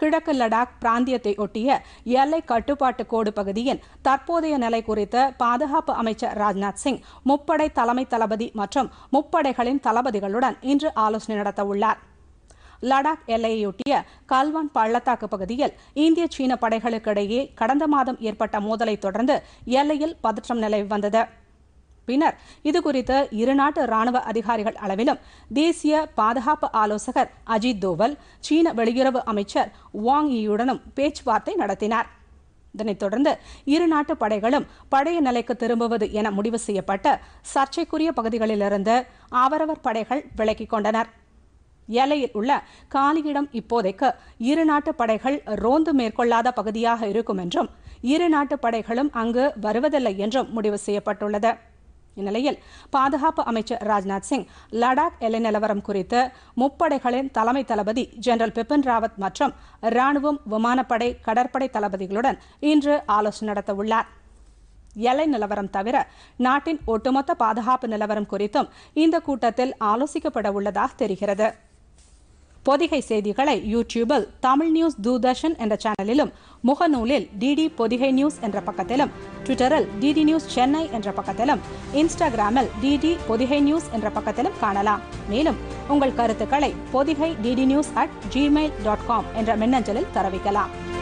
கிழக்கு லடாக் பிராந்தியத்தை ஒட்டிய எல்லை கட்டுப்பாட்டு கோடு பகுதியின் தற்போதைய நிலை குறித்து பாதுகாப்பு அமைச்சர் ராஜ்நாத் சிங் முப்படை தலைமை தளபதி மற்றும் முப்படைகளின் தளபதிகளுடன் இன்று ஆலோசனை நடத்தவுள்ளார் லடாக் எல்லையொட்டிய கல்வான் பள்ளத்தாக்கு பகுதியில் இந்திய சீன படைகளுக்கிடையே கடந்த மாதம் ஏற்பட்ட மோதலை தொடர்ந்து எல்லையில் பதற்றம் நிலவி வந்தது பின்னர் இதுகுறித்து இருநாட்டு ராணுவ அதிகாரிகள் அளவிலும் தேசிய பாதுகாப்பு ஆலோசகர் அஜித் தோவல் சீன வெளியுறவு அமைச்சர் வாங் யியுடனும் பேச்சுவார்த்தை நடத்தினார் இதனைத் தொடர்ந்து இரு நாட்டு படைகளும் பழைய நிலைக்கு திரும்புவது என முடிவு செய்யப்பட்ட சர்ச்சைக்குரிய பகுதிகளிலிருந்து அவரவர் படைகள் விலக்கிக் கொண்டனர் எல்லையில் உள்ள காலியிடம் இப்போதைக்கு இரு நாட்டு படைகள் ரோந்து மேற்கொள்ளாத பகுதியாக இருக்கும் என்றும் இரு நாட்டு படைகளும் அங்கு வருவதில்லை என்றும் முடிவு செய்யப்பட்டுள்ளது இந்நிலையில் பாதுகாப்பு அமைச்சர் ராஜ்நாத் சிங் லடாக் எல்லை நிலவரம் குறித்து முப்படைகளின் தலைமை தளபதி ஜெனரல் பிபின் ராவத் மற்றும் ராணுவம் விமானப்படை கடற்படை தளபதிகளுடன் இன்று ஆலோசனை நடத்தவுள்ளார் எல்லை நிலவரம் தவிர நாட்டின் ஒட்டுமொத்த பாதுகாப்பு நிலவரம் குறித்தும் இந்த கூட்டத்தில் ஆலோசிக்கப்பட உள்ளதாக தெரிகிறது பொதிகை செய்திகளை யூடியூபில் தமிழ் நியூஸ் தூர்தர்ஷன் என்ற சேனலிலும் முகநூலில் டிடி பொதிகை நியூஸ் என்ற பக்கத்திலும் ட்விட்டரில் டிடி நியூஸ் சென்னை என்ற பக்கத்திலும் இன்ஸ்டாகிராமில் டிடி பொதிகை நியூஸ் என்ற பக்கத்திலும் காணலாம் மேலும் உங்கள் கருத்துக்களை Podhigai DD news at Gmail dot com என்ற மின்னஞ்சலில் தெரிவிக்கலாம்